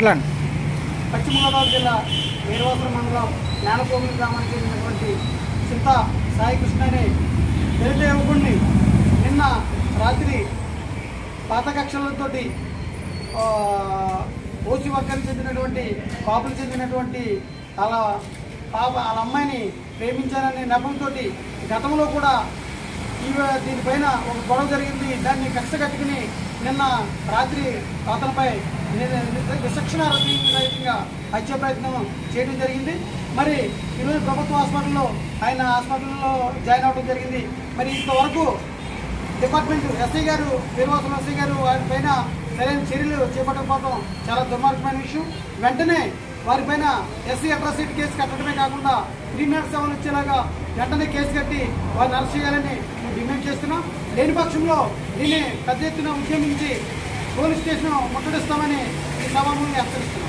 మాట్లాడండి పశ్చిమ గోదావరి జిల్లా వీరవాసుల మండలం జ్ఞానభూమి గ్రామానికి చెందినటువంటి చింత సాయికృష్ణ అనే దళిత యువకుడిని నిన్న రాత్రి పాత కక్షలతోటి ఆ, ఓసి వర్గానికి చెందినటువంటి కాపులకు చెందినటువంటి వాళ్ళ పాప వాళ్ళ అమ్మాయిని ప్రేమించాననే నెపంతో గతంలో కూడా ఈ దీనిపైన ఒక గొడవ జరిగింది దాన్ని కక్ష కట్టుకుని నిన్న రాత్రి అతనిపై ని- ని- విచక్షణ రహితంగా హత్య ప్రయత్నం చేయడం జరిగింది మరి ఈరోజు ప్రభుత్వ హాస్పిటల్లో ఆయన హాస్పిటల్లో జాయిన్ అవ్వడం జరిగింది మరి ఇంతవరకు డిపార్ట్మెంట్ ఎస్ఐ గారు వీరవాసుల ఎస్ఐ గారు వారి పైన సరైన చర్యలు చేపట్టకపోవడం చాలా దుర్మార్గమైన విషయం వెంటనే వారిపైన ఎస్సీ అట్రాసిటీ కేసు కట్టడమే కాకుండా త్రీ నాట్ సెవెన్ వచ్చేలాగా వెంటనే కేసు కట్టి వారిని అరెస్ట్ చేయాలని మేము డిమాండ్ చేస్తున్నాం లేని పక్షంలో దీన్ని పెద్ద ఎత్తున ఉద్యమించి పోలీస్ స్టేషన్ ముట్టడిస్తామని ఈ సభాముని హెచ్చరిస్తున్నాం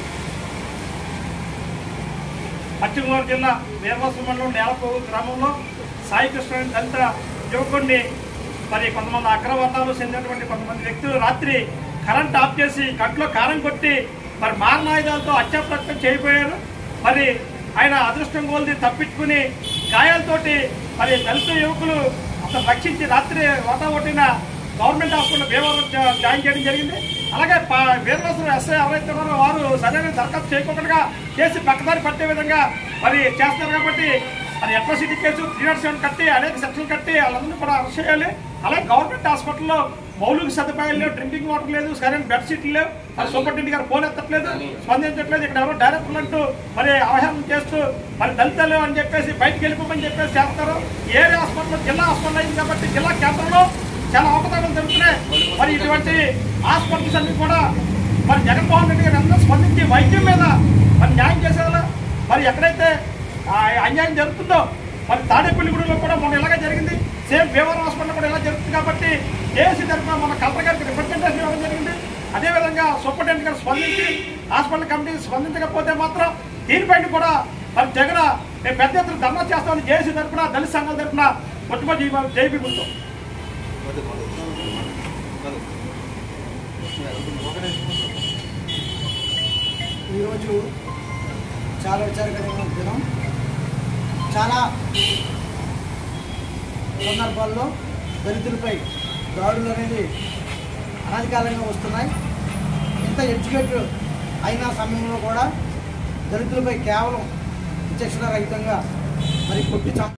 పశ్చిమ గోదావరి జిల్లా వీరవాసం మండలం నేలపోగు గ్రామంలో సాయికృష్ణ అనే దళిత యువకుడిని మరి కొంతమంది అగ్రవర్ణాలు చెందినటువంటి కొంతమంది వ్యక్తులు రాత్రి కరెంట్ ఆఫ్ చేసి కంట్లో కారం కొట్టి మరి మారణాయుధాలతో హత్యాప్రయత్నం చేయబోయారు మరి ఆయన అదృష్టం కోల్ది తప్పించుకుని గాయాలతోటి మరి దళిత యువకులు అతను రక్షించి రాత్రి ఓటా గవర్నమెంట్ హాస్పిటల్ భీమవరం జా- జాయిన్ చేయడం జరిగింది అలాగే ప- వీరవాసులు ఎస్ఐ ఎవరైతే ఉన్నారో వారు సరైన దరఖాస్తు చేయకుండా చేసి పక్కదారి పట్టే విధంగా మరి చేస్తారు కాబట్టి మరి atrocity case three not seven కట్టి అనేక సెక్షన్లు కట్టి వాళ్ళందరినీ కూడా అరెస్ట్ చేయాలి అలాగే గవర్నమెంట్ హాస్పిటల్లో మౌలిక సదుపాయాలు లేవు డ్రింకింగ్ వాటర్ లేదు సరైన బెడ్ షీట్లు లేవు మరి సూపరింటెండెంట్ గారు ఫోన్ ఎత్తట్లేదు స్పందించట్లేదు ఇక్కడ ఎవరో డైరెక్టర్లు అంటూ మరి అవహేళన చేస్తూ మరి దళితులు అని చెప్పేసి బయటకు వెళ్ళిపోమని చెప్పేసి చేస్తారు ఏరియా హాస్పిటల్ జిల్లా హాస్పిటల్ అయింది కాబట్టి జిల్లా కేంద్రంలో చాలా అవకతవకలు జరుగుతున్నాయి మరి ఇటువంటి హాస్పిటల్స్ అన్ని కూడా మరి జగన్మోహన్ రెడ్డి గారు అందరూ స్పందించి వైద్యం మీద మరి న్యాయం చేసేవాళ్ళ మరి ఎక్కడైతే ఆ అన్యాయం జరుగుతుందో మరి తాడేపల్లిగూడలో కూడా మొన్న ఇలాగే జరిగింది సేమ్ భీమవరం హాస్పిటల్ కూడా ఇలా జరుగుతుంది కాబట్టి ఏసీ తరఫున మన కలెక్టర్ గారికి రిప్రజెంటేషన్ ఇవ్వడం జరిగింది అదేవిధంగా సూపరింటెండెంట్ గారు స్పందించి హాస్పిటల్ కమిటీ స్పందించకపోతే మాత్రం దీనిపైన కూడా మరి జగన్ మేము పెద్ద ఎత్తున ధర్నా చేస్తామని జేసీ తరఫున దళిత సంఘాల తరఫున మొట్టమొదటి జైబీ గుర్తు ఈరోజు చాలా విచారకరమైన దినం చాలా సందర్భాల్లో దళితులపై దాడులు అనేది అనధికారంగా వస్తున్నాయి ఇంత ఎడ్యుకేటెడ్ అయిన సమయంలో కూడా దళితులపై కేవలం విచక్షణ రహితంగా మరి కొట్టి చంప